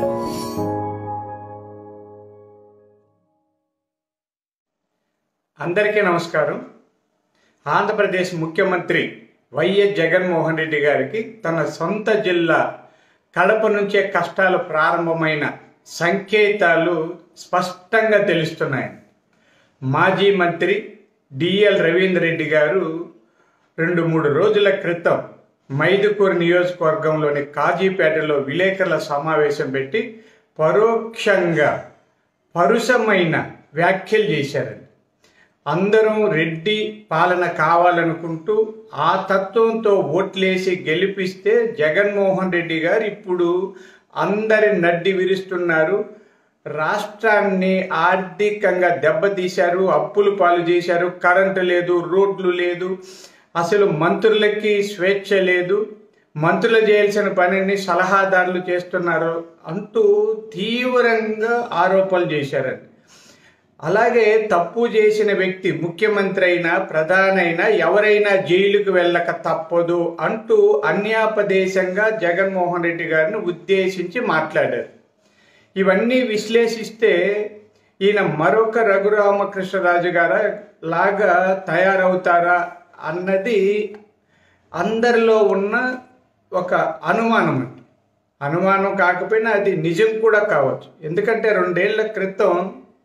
అందరికీ నమస్కారం ఆంధ్రప్రదేశ్ ముఖ్యమంత్రి వైఎస్ జగన్మోహన్ రెడ్డి గారికి తన సొంత జిల్లా కడప నుంచే కష్టాలు ప్రారంభమైన సంకేతాలు స్పష్టంగా తెలుస్తున్నాయి మాజీ మంత్రి డిఎల్ రవీందర్ రెడ్డి గారు రెండు మూడు రోజుల క్రితం మైదుకూరు నియోజకవర్గంలోని కాజీపేటలో విలేకరుల సమావేశం పెట్టి పరోక్షంగా పరుషమైన వ్యాఖ్యలు చేశారండి అందరం రెడ్డి పాలన కావాలనుకుంటూ ఆ తత్వంతో ఓట్లేసి గెలిపిస్తే జగన్మోహన్ రెడ్డి గారు ఇప్పుడు అందరి నడ్డి విరుస్తున్నారు రాష్ట్రాన్ని ఆర్థికంగా దెబ్బతీశారు అప్పులు పాలు చేశారు కరెంటు లేదు రోడ్లు లేదు అసలు మంత్రులకి స్వేచ్ఛ లేదు మంత్రులు చేయాల్సిన పనిని సలహాదారులు చేస్తున్నారు అంటూ తీవ్రంగా ఆరోపణలు చేశారండి అలాగే తప్పు చేసిన వ్యక్తి ముఖ్యమంత్రి అయినా ప్రధానైనా ఎవరైనా జైలుకు వెళ్ళక తప్పదు అంటూ అన్యాపదేశంగా జగన్మోహన్ రెడ్డి గారిని ఉద్దేశించి మాట్లాడారు ఇవన్నీ విశ్లేషిస్తే ఈయన మరొక రఘురామకృష్ణరాజు గారు లాగా తయారవుతారా అన్నది అందరిలో ఉన్న ఒక అనుమానం అండి అనుమానం కాకపోయినా అది నిజం కూడా కావచ్చు ఎందుకంటే రెండేళ్ల క్రితం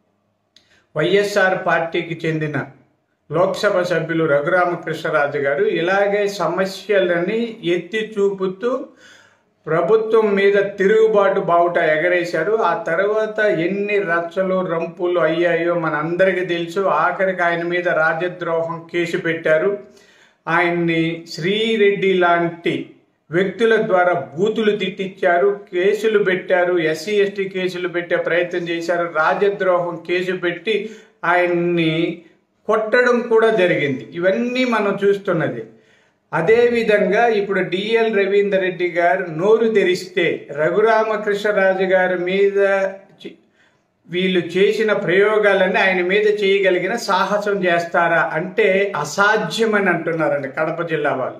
వైఎస్ఆర్ పార్టీకి చెందిన లోక్సభ సభ్యులు రఘురామకృష్ణరాజు గారు ఇలాగే సమస్యలని ఎత్తి చూపుతూ ప్రభుత్వం మీద తిరుగుబాటు బావుట ఎగరేశారు ఆ తర్వాత ఎన్ని రచ్చలు రంపులు అయ్యాయో మన అందరికీ తెలుసు ఆఖరికి ఆయన మీద రాజద్రోహం కేసు పెట్టారు ఆయన్ని శ్రీరెడ్డి లాంటి వ్యక్తుల ద్వారా బూతులు తిట్టించారు కేసులు పెట్టారు ఎస్సీ ఎస్టీ కేసులు పెట్టే ప్రయత్నం చేశారు రాజద్రోహం కేసు పెట్టి ఆయన్ని కొట్టడం కూడా జరిగింది ఇవన్నీ మనం చూస్తున్నది అదేవిధంగా ఇప్పుడు డిఎల్ రవీందర్ రెడ్డి గారు నోరు తెరిస్తే రఘురామకృష్ణరాజు గారి మీద చి- వీళ్ళు చేసిన ప్రయోగాలన్నీ ఆయన మీద చేయగలిగిన సాహసం చేస్తారా అంటే అసాధ్యమని అంటున్నారండి కడప జిల్లా వాళ్ళు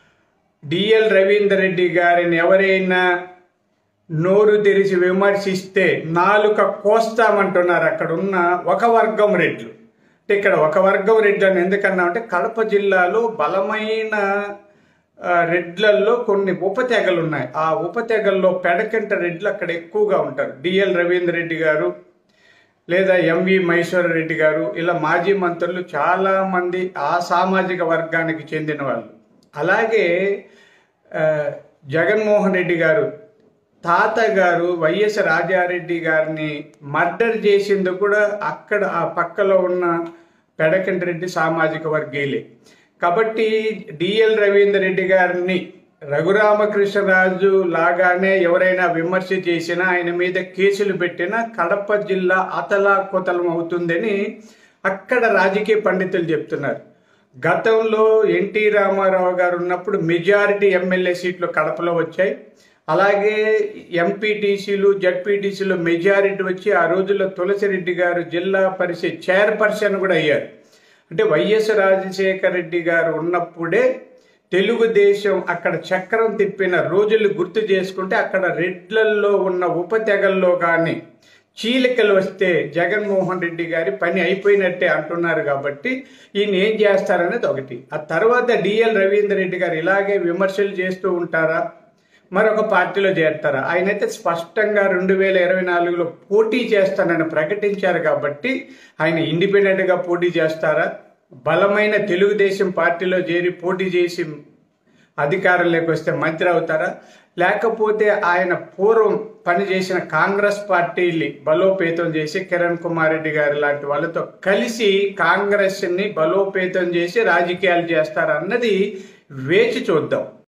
డిఎల్ రవీందర్ రెడ్డి గారిని ఎవరైనా నోరు తెరిచి విమర్శిస్తే నాలుక కోస్తామంటున్నారు అక్కడ ఉన్న ఒక వర్గం రెడ్లు అంటే ఇక్కడ ఒక వర్గం రెడ్లు అని ఎందుకన్నా అంటే కడప జిల్లాలో బలమైన ఆ, రెడ్లల్లో కొన్ని ఉపతెగలు ఉన్నాయి ఆ ఉపతెగల్లో పెడకంట రెడ్లు అక్కడ ఎక్కువగా ఉంటారు డిఎల్ రవీందర్ రెడ్డి గారు లేదా ఎంవి మహేశ్వర రెడ్డి గారు ఇలా మాజీ మంత్రులు చాలా మంది ఆ సామాజిక వర్గానికి చెందిన వాళ్ళు అలాగే ఆ, జగన్మోహన్ రెడ్డి గారు తాత గారు వైఎస్ రాజారెడ్డి గారిని మర్డర్ చేసింది కూడా అక్కడ ఆ పక్కలో ఉన్న పెడకంటి రెడ్డి సామాజిక వర్గీయులే కాబట్టి డిఎల్ రవీందర్ రెడ్డి గారిని రఘురామకృష్ణరాజు లాగానే ఎవరైనా విమర్శ చేసినా ఆయన మీద కేసులు పెట్టినా కడప జిల్లా అతలాకుతలం అవుతుందని అక్కడ రాజకీయ పండితులు చెప్తున్నారు గతంలో ఎన్టీ రామారావు గారు ఉన్నప్పుడు మెజారిటీ ఎమ్మెల్యే సీట్లు కడపలో వచ్చాయి అలాగే ఎంపీటీసీలు జడ్పీటీసీలు మెజారిటీ వచ్చి ఆ రోజుల్లో తులసిరెడ్డి గారు జిల్లా పరిషత్ చైర్పర్సన్ కూడా అయ్యారు అంటే వైఎస్ రాజశేఖర రెడ్డి గారు ఉన్నప్పుడే తెలుగుదేశం అక్కడ చక్రం తిప్పిన రోజులు గుర్తు చేసుకుంటే అక్కడ రెడ్లల్లో ఉన్న ఉపతెగల్లో కానీ చీలికలు వస్తే జగన్మోహన్ రెడ్డి గారి పని అయిపోయినట్టే అంటున్నారు కాబట్టి ఈయన ఏం చేస్తారనేది ఒకటి ఆ తర్వాత డిఎల్ రవీందర్ రెడ్డి గారు ఇలాగే విమర్శలు చేస్తూ ఉంటారా మరొక పార్టీలో చేరతారా ఆయన అయితే స్పష్టంగా రెండు వేల ఇరవై నాలుగులో పోటీ చేస్తానని ప్రకటించారు కాబట్టి ఆయన ఇండిపెండెంట్గా పోటీ చేస్తారా బలమైన తెలుగుదేశం పార్టీలో చేరి పోటీ చేసి అధికారంలోకి వస్తే మంత్రి అవుతారా లేకపోతే ఆయన పూర్వం పనిచేసిన కాంగ్రెస్ పార్టీని బలోపేతం చేసి కిరణ్ కుమార్ రెడ్డి గారి లాంటి వాళ్ళతో కలిసి కాంగ్రెస్ని బలోపేతం చేసి రాజకీయాలు చేస్తారన్నది వేచి చూద్దాం